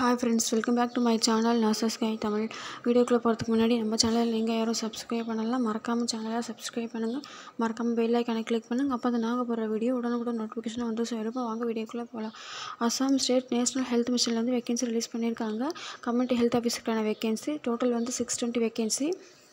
hi friends welcome back to my channel நாசஸ் கை தமிழ் வீடியோக்குள்ளே போகிறதுக்கு முன்னாடி நம்ம சேனல் நீங்கள் யாரும் சப்ஸ்கிரைப் பண்ணலாம் மறக்காமல் சேனலை சப்ஸ்கிரைப் பண்ணுங்கள் மறக்காமல் பெல் ஐக்கானை கிளிக் பண்ணுங்கள் அப்போ தான் நாங்கள் போடுற வீடியோ உடனுக்குடன் நோட்டிஃபிகேஷன் வந்து சேரும் வாங்க வீடியோக்குள்ளே போகலாம் அசாம் ஸ்டேட் நேஷனல் ஹெல்த் மிஷன்லேருந்து வேகன்சி ரிலீஸ் பண்ணியிருக்காங்க கம்யூனிட்டி ஹெல்த் ஆஃபீஸருக்கான வேகன்சி டோட்டல் வந்து சிக்ஸ் டுவெண்ட்டி வேகன்சி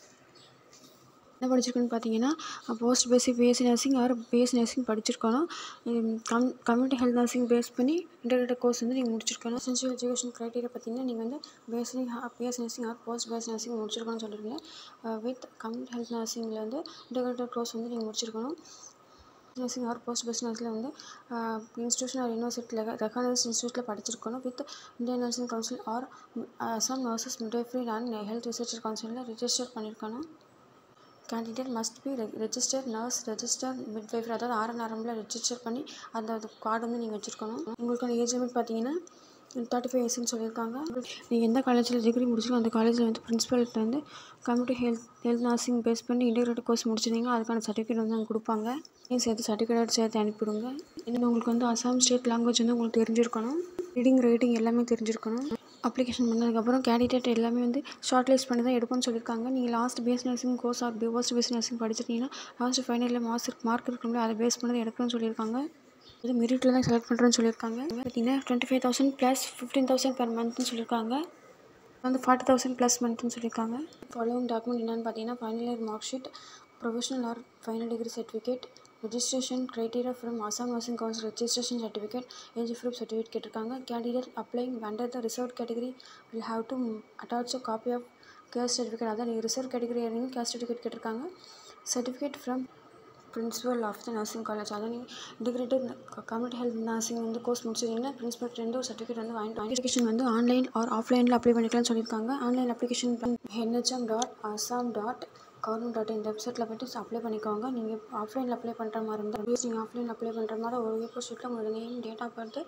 என்ன படிச்சிருக்குன்னு பார்த்தீங்கன்னா post basic BSc nursing or BSc nursing படிச்சிருக்கணும் com community health nursing base பண்ணி இன்டெகிரேட்டட் கோர்ஸ் வந்து நீங்கள் முடிச்சிருக்கணும் எசென்ஷியல் எஜுகேஷன் க்ரைட்டீரியா பார்த்தீங்கன்னா நீங்கள் வந்து basic BSc nursing or post base nursing முடிச்சிருக்கணும்னு சொல்லியிருக்கீங்க வித் கம்யூனிட்டி ஹெல்த் நர்சிங்கில் வந்து இன்டெகிரேட்டட் கோர்ஸ் வந்து நீங்கள் முடிச்சிருக்கணும் நர்சிங் ஆர் போஸ்ட் பேஸ் நர்ஸில் வந்து இன்ஸ்டியூஷன் ஆர் யூனிவர்சிட்டியில் ரெகனைஸ் இன்ஸ்டியூட்டில் படிச்சிருக்கணும் with Indian nursing council or Assam nurses midwifery and health research கவுன்சிலில் ரிஜிஸ்டர் பண்ணியிருக்கணும் candidate must be register nurse register midwife அதாவது ஆர்என்ஆர்எம்ல ரெஜிஸ்டர் பண்ணி அந்த கார்டு வந்து நீங்கள் வச்சுருக்கணும் உங்களுக்கான ஏஜ் லிமிட் பார்த்தீங்கன்னா தேர்ட்டி ஃபைவ் இயர்ஸ்னு சொல்லியிருக்காங்க நீங்கள் எந்த காலேஜில் டிகிரி முடிச்சிருக்கோ அந்த காலேஜில் வந்து பிரின்ஸிபல்கிட்ட வந்து community health health nursing base பண்ணி இன்டெகிரேட் கோர்ஸ் முடிச்சிருந்தீங்க அதுக்கான சர்டிஃபிகேட் வந்து அவங்க கொடுப்பாங்க நீங்கள் சேர்த்து சர்டிஃபிகேட் சேர்த்து அனுப்பிவிடுங்க இன்னும் உங்களுக்கு வந்து அசாம் ஸ்டேட் லாங்குவேஜ் வந்து உங்களுக்கு தெரிஞ்சிருக்கணும் ரீடிங் ரைட்டிங் எல்லாமே தெரிஞ்சிருக்கணும் அப்ளிகேஷன் பண்ணதுக்கப்புறம் கேண்டிடேட் எல்லாமே வந்து ஷார்ட் லிஸ்ட் பண்ணி தான் எடுக்கும்னு சொல்லியிருக்காங்க நீங்கள் last base nursing course or post base nursing படிச்சிருந்தீங்கன்னா லாஸ்ட் ஃபைனலில் மார்க் மார்க் இருக்கணும்ல அதை பேஸ் பண்ணி தான் எடுக்கணும்னு சொல்லியிருக்காங்க இது மெரிட்டில் தான் செலக்ட் பண்ணுறேன்னு சொல்லியிருக்காங்க பார்த்தீங்கன்னா twenty five thousand plus fifteen thousand per மந்த்னு சொல்லியிருக்காங்க வந்து ஃபார்ட்டி தௌசண்ட் ப்ளஸ் மந்த்னு சொல்லியிருக்காங்க ஃபாலோவிங் டாக்குமெண்ட் என்னென்னு பார்த்தீங்கன்னா final year mark sheet professional or final degree certificate registration criteria from Assam Nursing Council registration certificate age proof certificate கேட்டிருக்காங்க candidate applying under the reserved category will have to attach a copy of caste certificate அதான் நீங்கள் reserve category இருந்தீங்க caste certificate கேட்டிருக்காங்க certificate from principal of the nursing college அதான் நீங்கள் integrated community health nursing வந்து course முடிச்சிருந்தீங்கன்னா principal ரெண்டு ஒரு சர்டிஃபிகேட் வந்து வாங்கிட்டு அப்ளிகேஷன் வந்து ஆன்லைன் ஆர் ஆஃப்லைனில் அப்ளை பண்ணிக்கலாம்னு சொல்லியிருக்காங்க online application NHM dot Assam dot government dot இந்த வெப்சைட்டில் போய்ட்டு அப்ளை பண்ணிக்கோங்க நீங்கள் ஆஃப்லைனில் அப்ளை பண்ணுற மாதிரி இருந்தால் ப்ளீஸ் நீங்கள் ஆஃப்லைனில் அப்ளை பண்ணுற மாதிரி ஒரு ஏப்போ ஷீட்டில் உங்களோட name date of birth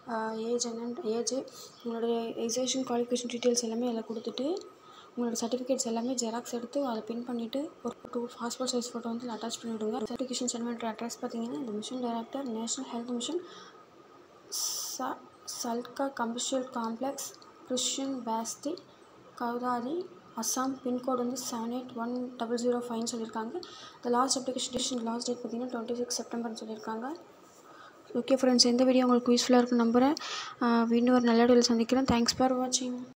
age என்னென்னு ஏஜ் உங்களுடைய எஜுகேஷன் குவாலிஃபிகேஷன் டீட்டெயில்ஸ் எல்லாமே அதில் கொடுத்துட்டு உங்களோட சர்டிஃபிகேட்ஸ் எல்லாமே ஜெராக்ஸ் எடுத்து அதை பின் பண்ணிவிட்டு ஒரு டூ பாஸ்போர்ட் சைஸ் ஃபோட்டோ வந்து அட்டாச் பண்ணிவிடுங்க சர்டிஃபிகேஷன் சென்ட் அட்ரஸ் பார்த்தீங்கன்னா இந்த mission director national health mission ச சல்கா commercial complex Christian Basti Guwahati Assam pin code வந்து seven eight one double zero ஃபைவ்னு சொல்லியிருக்காங்க இந்த லாஸ்ட் அப்ளிகேஷன் லாஸ்ட் டேட் பார்த்தீங்கன்னா டுவெண்ட்டி சிக்ஸ் செப்டம்பர்னு சொல்லியிருக்காங்க ஓகே ஃப்ரெண்ட்ஸ் எந்த வீடியோ உங்களுக்கு யூஸ்ஃபுல்லாக இருக்குன்னு நம்புகிறேன் இன்னும் ஒரு நல்ல வீடியோவில் சந்திக்கிறேன் தேங்க்ஸ் ஃபார் வாட்சிங்